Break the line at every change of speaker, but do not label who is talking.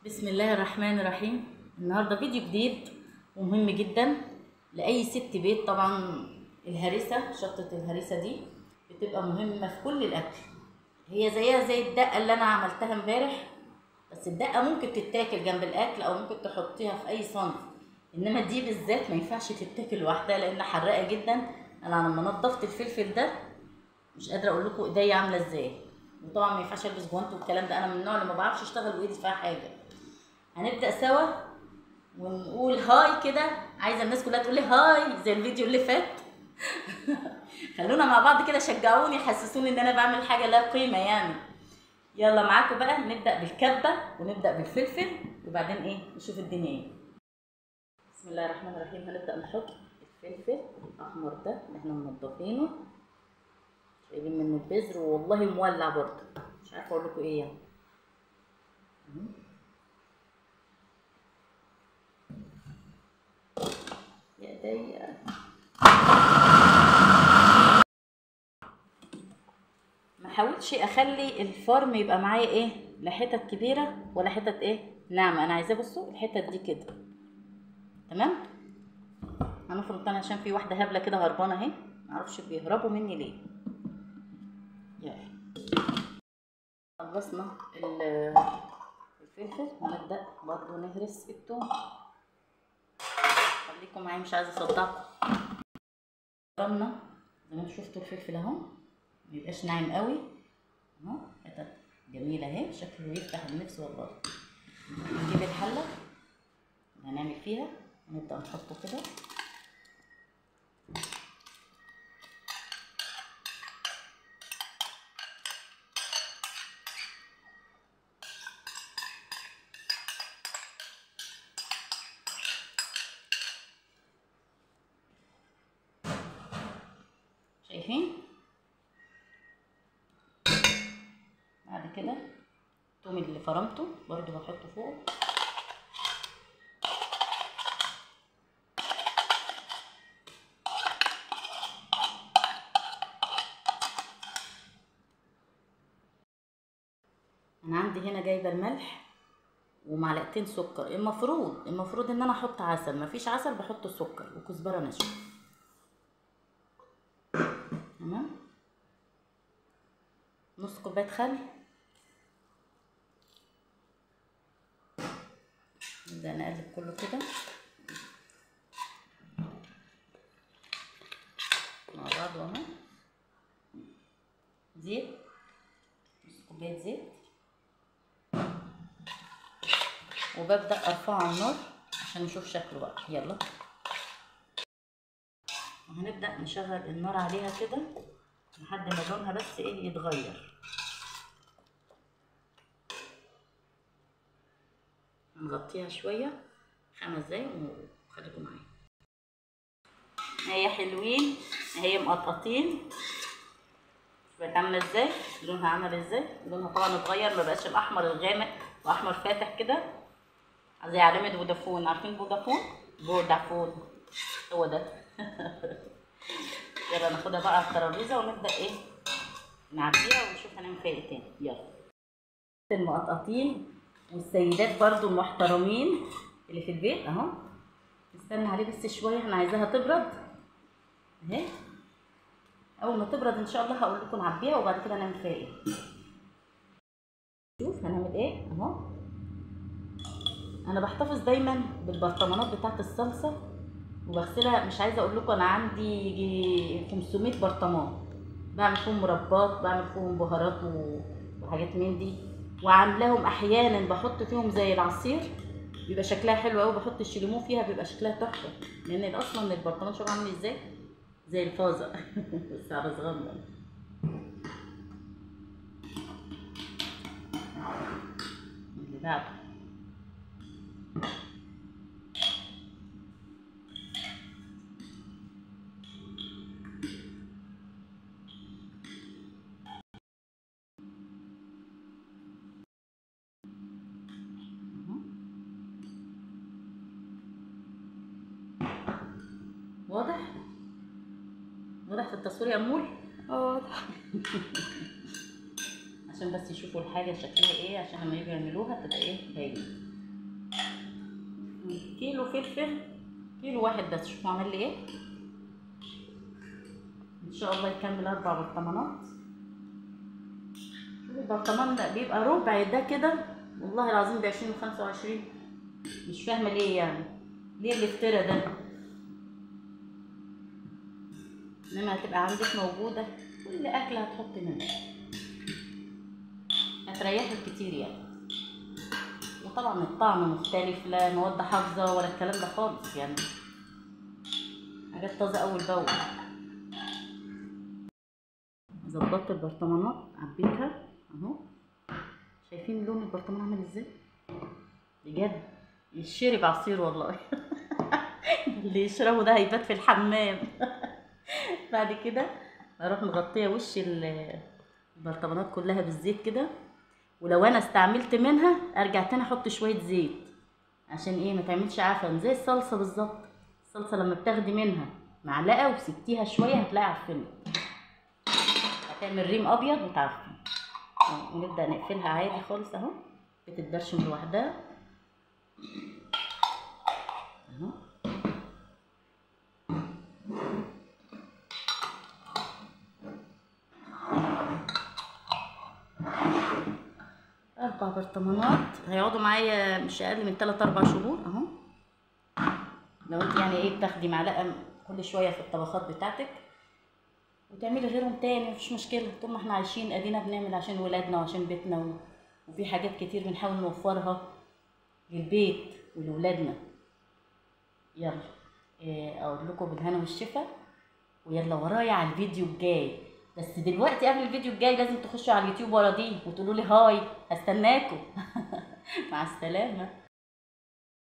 بسم الله الرحمن الرحيم النهارده فيديو جديد ومهم جدا لاي ست بيت طبعا الهريسه شطه الهريسه دي بتبقى مهمه في كل الاكل هي زيها زي الدقه اللي انا عملتها امبارح بس الدقه ممكن تتاكل جنب الاكل او ممكن تحطيها في اي صنف انما دي بالذات ما ينفعش تتاكل لوحدها لان حراقه جدا انا لما نضفت الفلفل ده مش قادره اقول لكم ايديا عامله ازاي وطبعا ما ينفعش البس جوانت والكلام ده انا من النوع اللي ما بعرفش اشتغل وايدي فيها حاجه هنبدا سوا ونقول هاي كده عايزه الناس كلها تقول لي هاي زي الفيديو اللي فات خلونا مع بعض كده شجعوني حسسوني ان انا بعمل حاجه لها قيمه يعني يلا معاكم بقى نبدا بالكبه ونبدا بالفلفل وبعدين ايه نشوف الدنيا ايه بسم الله الرحمن الرحيم هنبدا نحط الفلفل الاحمر ده اللي احنا منضفينه شايلين منه البذر والله مولع برضه مش عارفه اقول لكم ايه يعني يا ايديا ما حاولتش اخلي الفرم يبقى معايا ايه لا حتت كبيره ولا حتت ايه ناعمه انا عايزاه بصوا الحتت دي كده تمام هنفرض تاني عشان في واحده هبله كده هربانه اهي معرفش بيهربوا مني ليه يلا خلصنا الفلفل ونبدا برضو نهرس التوم خليكم معايا مش عايزه اصدعكم فرمنا زي ما انتم شفتوا الفلفل اهو ميبقاش ناعم قوي اهو حتت جميله اهي شكله يفتح النفس والله نجيب الحله اللي هنعمل فيها ونبدا نحطه كده شايفين بعد كده الثوم اللي فرمته برضو بحطه فوق انا عندي هنا جايبه الملح ومعلقتين سكر المفروض المفروض ان انا احط عسل مفيش عسل بحط السكر وكزبره ناشفه تمام نص كوبايه خل نبدا نقلب كله كده مع بعض اهو زيت نص كوبايه زيت وببدا ارفعه على النار عشان نشوف شكله بقى يلا وهنبدأ نشغل النار عليها كده لحد ما لونها بس ايه يتغير نغطيها شوية خمس دقايق وخليكم معايا هي حلوين هي مقطقطين بقت عاملة ازاي لونها عمل ازاي لونها طبعا اتغير مبقاش الاحمر الغامق واحمر فاتح كده زي علامة فودافون عارفين فودافون فودافون هو ده يلا ناخدها بقى على الترابيزه ونبدا ايه نعبيها ونشوف هنعمل فيها ايه تاني يلا المقطقطين والسيدات برضو المحترمين اللي في البيت اهو نستنى عليه بس شويه احنا عايزاها تبرد اهي اول ما تبرد ان شاء الله هقول لكم نعبيها وبعد كده نعمل فيها ايه شوف هنعمل ايه اهو انا بحتفظ دايما بالبرطمانات بتاعه الصلصه وبغسلها مش عايزه اقول لكم انا عندي يجي 500 برطمان بعمل فيهم مربات بعمل فيهم بهارات وحاجات من دي وعاملاهم احيانا بحط فيهم زي العصير بيبقى شكلها حلو قوي بحط الشليمون فيها بيبقى شكلها تحفه لان اصلا البرطمان شوف عامل ازاي زي الفازه بس على صغنن اللي بعده واضح واضح في التصوير يا امول
اه
عشان بس يشوفوا الحاجه شكلها ايه عشان لما يجوا يعملوها تبقى ايه باينه كيلو فلفل كيلو واحد بس شوفوا عمل لي ايه ان شاء الله يكمل اربع برطمانات شوفوا البرطمان ده بيبقى ربع ده كده والله العظيم ب 20 و 25 مش فاهمه ليه يعني ليه الافتراء ده انما هتبقى عندك موجوده كل اكله هتحط منها هتريحك كتير يعني وطبعا الطعم مختلف لا مواد حافظه ولا الكلام ده خالص يعني حاجات طازه اول باول ظبطت البرطمانات عبيتها اهو شايفين لون البرطمان عامل ازاي بجد يشرب عصير والله اللي يشربه ده هيبات في الحمام بعد كده اروح مغطيه وش ال- البرطمانات كلها بالزيت كده ولو انا استعملت منها ارجع تاني احط شويه زيت عشان ايه ما تعملش عفن زي الصلصه بالظبط الصلصه لما بتاخدي منها معلقه وسبتيها شويه هتلاقي عفنت هتعمل ريم ابيض وتعفن أهو، نبدا نقفلها عادي خالص اهو بتتبرشم لوحدها اهو أربع برطمانات هيقعدوا معايا مش أقل من تلات أربع شهور أهو لو أنت يعني إيه بتاخدي معلقة كل شوية في الطبخات بتاعتك وتعملي غيرهم تاني مفيش مشكلة طول ما احنا عايشين أدينا بنعمل عشان ولادنا وعشان بيتنا و... وفي حاجات كتير بنحاول نوفرها للبيت ولولادنا يلا إيه، أقول لكم بالهنا والشفا ويلا ورايا على الفيديو الجاي بس دلوقتي قبل الفيديو الجاي لازم تخشوا على اليوتيوب ورا دي وتقولوا لي هاي هستناكم مع السلامه